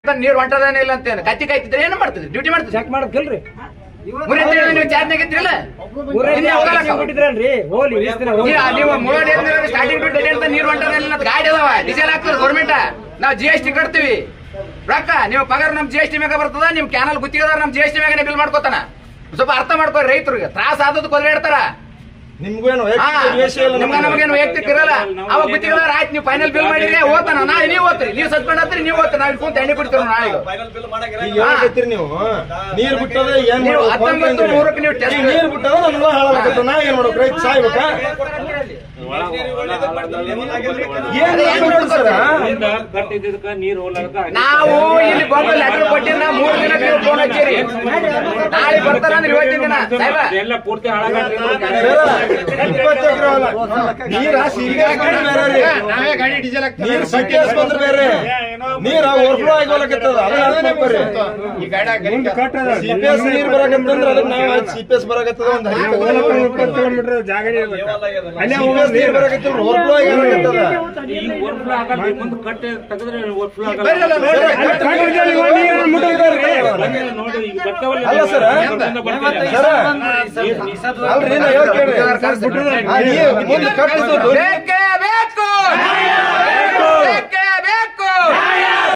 ನೀರ್ ಹೊಂಟದೇನೆ ಇಲ್ಲ ಅಂತೇನು ಕತ್ತಿ ಕಾಯ್ತಿದ್ರೆ ಏನು ಮಾಡ್ತಿದ್ರಿ ಡ್ಯೂಟಿ ಮಾಡ್ತಿದ್ರಿ ಚೆಕ್ ಮಾಡಕ್ಕಿಲ್ರಿ ಮುರಿ ಅಂತ ಹೇಳಿದ್ರೆ ನೀವು ಚಾರ್ಜ್ನಾಗ ಇದ್ರಲ್ಲ ಹಿಂದೆ ಹೋಗಲ್ಲ ನಾವು. ಕೊಟ್ಟಿದ್ರಲ್ರಿ ಹೋಗ್ಲಿ ಈ ದಿನ ಹೋಗ್ಲಿ. ನೀವು- ನೀವು ಮೂವಡಿ ಸ್ಟಾರ್ಟಿಂಗ್ ಡ್ಯೂಟಿ ಅಂತ ನೀರ್ ಹೊಂಟದೇನಿಲ್ಲ ಅಂತ ಗಾಡಿ ಅದಾವ ಡೀಸೆಲ್ ಹಾಕ್ತಾರೆ ಗೌರ್ಮೆಂಟ್ ನಾವು ಜಿ ಎಸ್ ಟಿ ಕಟ್ತೀವಿ ರೊಕ್ಕ ನೀವು ಪಗಾರ ನಮ್ ಜಿ ಎಸ್ ಟಿ ಮ್ಯಾಗ ಬರ್ತದ ನಿಮ್ ಕ್ಯಾನಲ್ ಗುತ್ತಿಗೆದಾರ ನಮ್ ಜಿ ಎಸ್ ಟಿ ಮ್ಯಾಗನೆ ಬಿಲ್ ಮಾಡ್ಕೋತಾನ ಸ್ವಲ್ಪ ಅರ್ಥ ಮಾಡ್ಕೋ ರೈತರಿಗೆ ತ್ರಾಸ ಆದದ್ದು ಕೊಲ್ಲಾಡ್ತಾರ ನಿಮ್ಗೇನು ಹಾ, ವೈಯಕ್ತಿಕ ದ್ವೇಷ ಇಲ್ಲ ನಿಮ್ಗೆ ನಮಗೇನು ವೈಯಕ್ತಿಕ ಇರಲ್ಲ ಅವಾಗ ಗುತ್ತಿಗೆದಾರ ಆಯ್ತು ನೀವು ಫೈನಲ್ ಬಿಲ್ ಮಾಡಿದ್ರೆ ಓದ್ತಾನ ನಾಳೆ ನೀವು ಓದ್ತೀರಿ ನೀವು ಸಸ್ಪೆಂಡ್ ಆದ್ರಿ ನೀವು ಓದ್ತೀರಿ ನಾವು ಕುಂತ ಎಣ್ಣೆ ಕುಡಿತೀವಿ ನಾಳೆ ಈಗ ಹೇಳಕತ್ತೀರಿ ನೀವು ನೀರ್ ಬಿಟ್ಟದ ಏನ್ ನೀವು ಮಾಡ್ಬೇಕು ಅಂತ ಹತ್ತೊಂಬತ್ತು ಅಂದ್ರಿ. ಮೂರಕ್ಕೆ ನೀವು ಟೆಸ್ಟ್ ಈಗ ನೀರ್ ಬಿಟ್ಟದ ನಮ್ಗೆ ಹಾಳಾಗತ್ತ ನಾ ಏನ್ ಮಾಡ್ಬೇಕು ರೈತ ಸಾಯ್ಬೇಕಾ ಏನ್ ಏನ್ ಮಾಡೋದು ಸರ್ ಕಟ್ಟಿದ್ದಕ್ಕ ನೀರ್ ಹೋಗ್ಲಾರ್ದ ನಾವು ಇಲ್ಲಿ ಬಂದು ಲೆಟರ್ ಕೊಟ್ಟಿನ ಮೂರ್ ದಿನ ನೀವು ಫೋನ್ ಹಚ್ಚಿರಿ ನಾಳೆ ಬರ್ತಾರ ಅಂದ್ರೆ ಇವತ್ತಿನ ದಿನ ಸಾಹೇಬ ಎಲ್ಲ ಪೂರ್ತಿ ಹಾಳಾಗ್ರಿ ಇಪ್ಪತ್ತು ಎಕರೆ ಹೊಲ. ನೀರ ಸಿರಿಯಾಸ್ ಬಂದ್ರೆ ಬೇರೆ ರೀ. ನೀರ್ ಸಿಟಿಎಸ್ ಬಂದ್ರೆ ಬೇರೆ ನೀರ ಓವರ್ಫ್ಲೋ ಆಗಿ ಹೋಗಕತ್ತದ ಅದನ್ನ ಅರ್ಥ ಮಾಡ್ಕೊರಿ ಸಿಪಿಎಸ್ ನೀರ್ ಬರಕತ್ತಂದ್ರ ಅದಕ್ಕೆ ನಾವು ಸಿಪಿಎಸ್ ಬರಕತ್ತದ ಒಂದ್ ಸಿಪಿಎಸ್ ನೀರ್ ಬರಕತ್ತದ ಓವರ್ಫ್ಲೋ ಆಗಿ ಹೋಗಕತ್ತದ ಈಗ ಓವರ್ಫ್ಲೋ ಆಗಲ್ಲ ಮುಂದೆ ಕಟ್ಟಿ ತೆಗೆದ್ರೆ ಓವರ್ಫ್ಲೋ ಆಗಲ್ಲ ಬರ್ರಲ್ಲ ನೋಡ್ರಿ. ನೋಡಿ ಈಗ ಬರ್ತಾವಲ್ಲ ಅಲ್ಲ ಸರ್ ಬರ್ತಾವಲ್ಲ, ಬರ್ತಾವಲ್ಲ. ಸರ್ ಅಲ್ರಿ ನಾ ಹೇಳ್ ಕೇಳ್ರಿ. ಆ, ನೀರ್ ಮುಂದೆ ಕಟ್ಟಿದ್ದು ಬೇಕೇ